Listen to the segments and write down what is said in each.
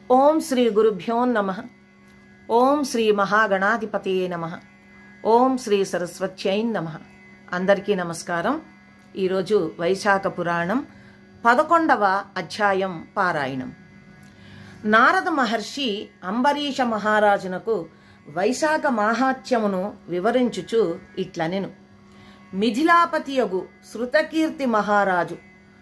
ఓం శ్రీ గురుభ్యో నమ ఓం శ్రీ మహాగణాధిపతయే నమ ఓం శ్రీ సరస్వత్యై నమ అందరికీ నమస్కారం ఈరోజు వైశాఖ పురాణం పదకొండవ అధ్యాయం పారాయణం నారద మహర్షి అంబరీష మహారాజునకు వైశాఖ మాహాత్యమును వివరించుచు ఇట్లనెను మిథిలాపతియగు శృతకీర్తి మహారాజు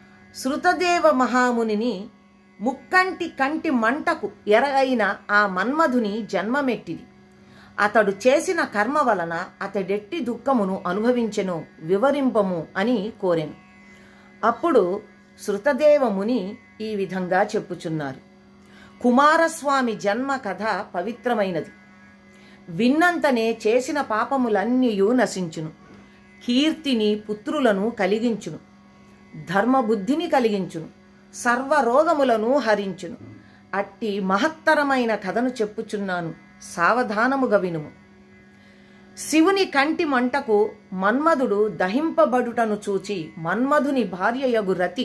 శృతదేవ మహామునిని ముక్కంటి కంటి మంటకు ఎరగైన ఆ మన్మధుని జన్మమెట్టిది అతడు చేసిన కర్మ వలన అతడెట్టి దుఃఖమును అనుభవించెను వివరింపము అని కోరెను అప్పుడు శృతదేవ ముని ఈ విధంగా చెప్పుచున్నారు కుమారస్వామి జన్మ కథ పవిత్రమైనది విన్నంతనే చేసిన పాపములన్నీయు నశించును కీర్తిని పుత్రులను కలిగించును ధర్మబుద్ధిని కలిగించును సర్వరోగములను హరించును అట్టి మహత్తరమైన కథను చెప్పుచున్నాను సావధానముగా వినుము శివుని కంటి మంటకు మన్మధుడు దహింపబడుటను చూచి మన్మధుని భార్యయగు రతి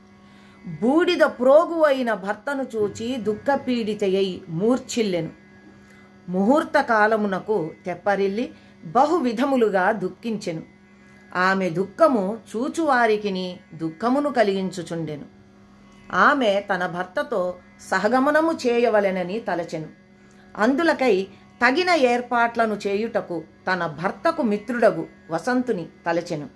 బూడిద ప్రోగు అయిన భర్తను చూచి దుఃఖపీడితయై మూర్ఛిల్లెను ముహూర్త కాలమునకు తెప్పరిల్లి బహువిధములుగా దుఃఖించెను ఆమె దుఃఖము చూచువారికిని దుఃఖమును కలిగించుచుండెను ఆమె తన భర్తతో సహగమనము చేయవలెనని తలచెను అందులకై తగిన ఏర్పాట్లను చేయుటకు తన భర్తకు మిత్రుడగు వసంతుని తలచెను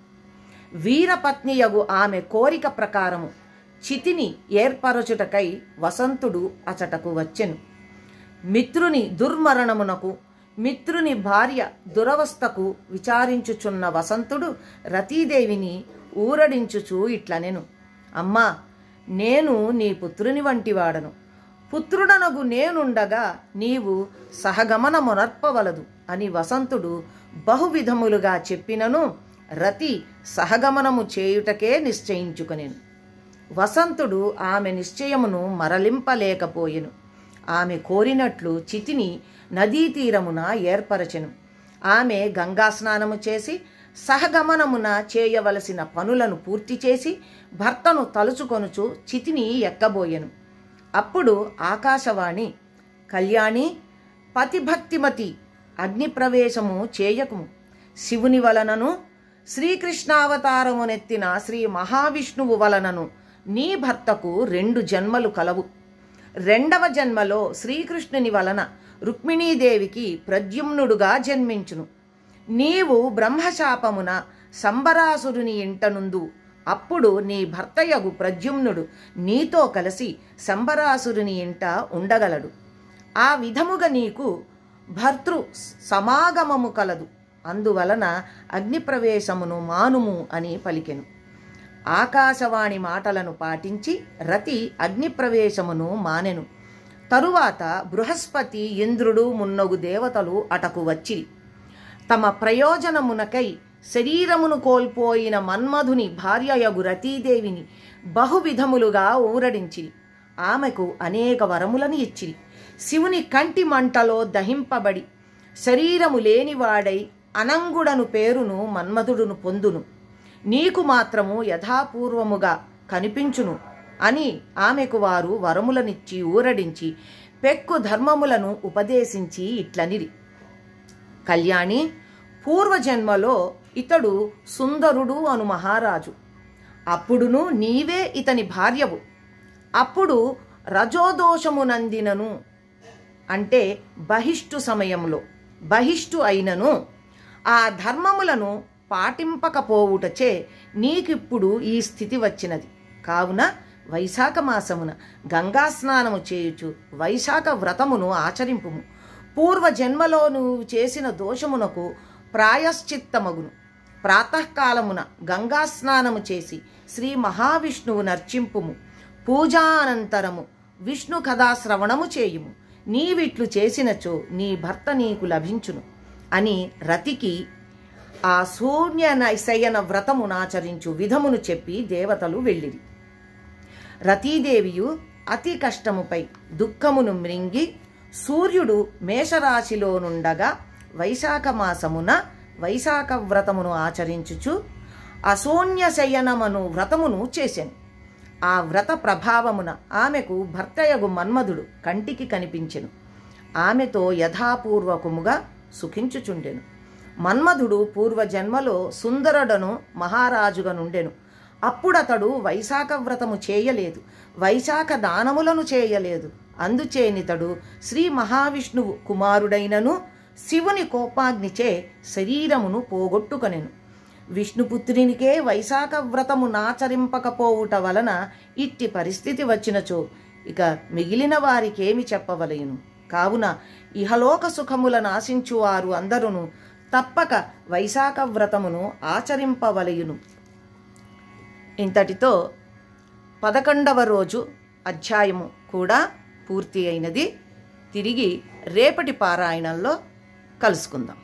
వీరపత్నియగు ఆమె కోరిక ప్రకారము చితిని ఏర్పరచుటకై వసంతుడు అచటకు వచ్చెను మిత్రుని దుర్మరణమునకు మిత్రుని భార్య దురవస్థకు విచారించుచున్న వసంతుడు రతీదేవిని ఊరడించుచూ ఇట్లనెను అమ్మా నేను నీ పుత్రుని వంటివాడను పుత్రుడనగు నేనుండగా నీవు సహగమనమునర్పవలదు అని వసంతుడు బహువిధములుగా చెప్పినను రతి సహగమనము చేయుటకే నిశ్చయించుకొనెను వసంతుడు ఆమె నిశ్చయమును మరలింపలేకపోయెను ఆమె కోరినట్లు చితిని నదీ తీరమున ఏర్పరచెను ఆమె గంగా స్నానము చేసి సహగమనమున చేయవలసిన పనులను పూర్తి చేసి భర్తను తలుచుకొనుచు చితిని ఎక్కబోయెను అప్పుడు ఆకాశవాణి కళ్యాణి పతిభక్తిమతి అగ్నిప్రవేశము చేయకుము శివుని వలనను శ్రీకృష్ణావతారమునెత్తిన శ్రీ మహావిష్ణువు వలనను నీ భర్తకు రెండు జన్మలు కలవు రెండవ జన్మలో శ్రీకృష్ణుని వలన రుక్మిణీదేవికి ప్రద్యుమ్నుడుగా జన్మించును నీవు బ్రహ్మశాపమున సంబరాసురుని ఇంటనుందు అప్పుడు నీ భర్తయగు ప్రద్యుమ్నుడు నీతో కలిసి సంబరాసురుని ఇంట ఉండగలడు ఆ విధముగా నీకు భర్తృ సమాగమము కలదు అందువలన అగ్నిప్రవేశమును మానుము అని పలికెను ఆకాశవాణి మాటలను పాటించి రతి అగ్నిప్రవేశమును మానెను తరువాత బృహస్పతి ఇంద్రుడు మున్నగు దేవతలు అటకు వచ్చిరి తమ ప్రయోజనమునకై శరీరమును కోల్పోయిన మన్మధుని భార్యయగు రతీదేవిని బహువిధములుగా ఊరడించిరి ఆమెకు అనేక వరములను ఇచ్చిరి శివుని కంటి మంటలో దహింపబడి శరీరము లేనివాడై అనంగుడను పేరును మన్మధుడును పొందును నీకు మాత్రము యథాపూర్వముగా కనిపించును అని ఆమెకు వారు వరములనిచ్చి ఊరడించి పెక్కు ధర్మములను ఉపదేశించి ఇట్లనిరి కళ్యాణి పూర్వజన్మలో ఇతడు సుందరుడు అను మహారాజు అప్పుడును నీవే ఇతని భార్యవు అప్పుడు రజోదోషమునందినను అంటే బహిష్టు సమయంలో బహిష్టు అయినను ఆ ధర్మములను పాటింపకపోవుటచే నీకిప్పుడు ఈ స్థితి వచ్చినది కావున వైశాఖ మాసమున గంగా స్నానము చేయుచు వైశాఖ వ్రతమును ఆచరింపుము పూర్వజన్మలో నువ్వు చేసిన దోషమునకు ప్రాయశ్చిత్తమగును ప్రాతకాలమున గంగా స్నానము చేసి శ్రీ మహావిష్ణువు నర్చింపుము పూజానంతరము విష్ణు కథాశ్రవణము చేయుము నీవిట్లు చేసినచో నీ భర్త నీకు లభించును అని రతికి ఆ శూన్య శయన వ్రతమునాచరించు విధమును చెప్పి దేవతలు వెళ్ళిరి రతీదేవియు అతి కష్టముపై దుఃఖమును మృంగి సూర్యుడు మేషరాశిలో నుండగా వైశాఖ మాసమున వైశాఖ వ్రతమును ఆచరించుచు అశూన్య శయనమను వ్రతమును చేశాను ఆ వ్రత ప్రభావమున ఆమెకు భర్తయగు మన్మధుడు కంటికి కనిపించెను ఆమెతో యథాపూర్వకముగా సుఖించుచుండెను మన్మధుడు పూర్వజన్మలో సుందరుడను మహారాజుగా నుండెను అప్పుడతడు వైశాఖ వ్రతము చేయలేదు వైశాఖ దానములను చేయలేదు అందుచేనితడు శ్రీ మహావిష్ణువు కుమారుడైనను శివుని కోపాగ్నిచే శరీరమును పోగొట్టుకొనెను విష్ణుపుత్రునికే వైశాఖ వ్రతము నాచరింపకపోవుట వలన ఇట్టి పరిస్థితి వచ్చినచో ఇక మిగిలిన వారికేమి చెప్పవలయును కావున ఇహలోక సుఖములను ఆశించువారు అందరును తప్పక వైశాఖ వ్రతమును ఆచరింపవలయును ఇంతటితో పదకొండవ రోజు అధ్యాయము కూడా పూర్తి అయినది తిరిగి రేపటి పారాయణంలో కలుసుకుందాం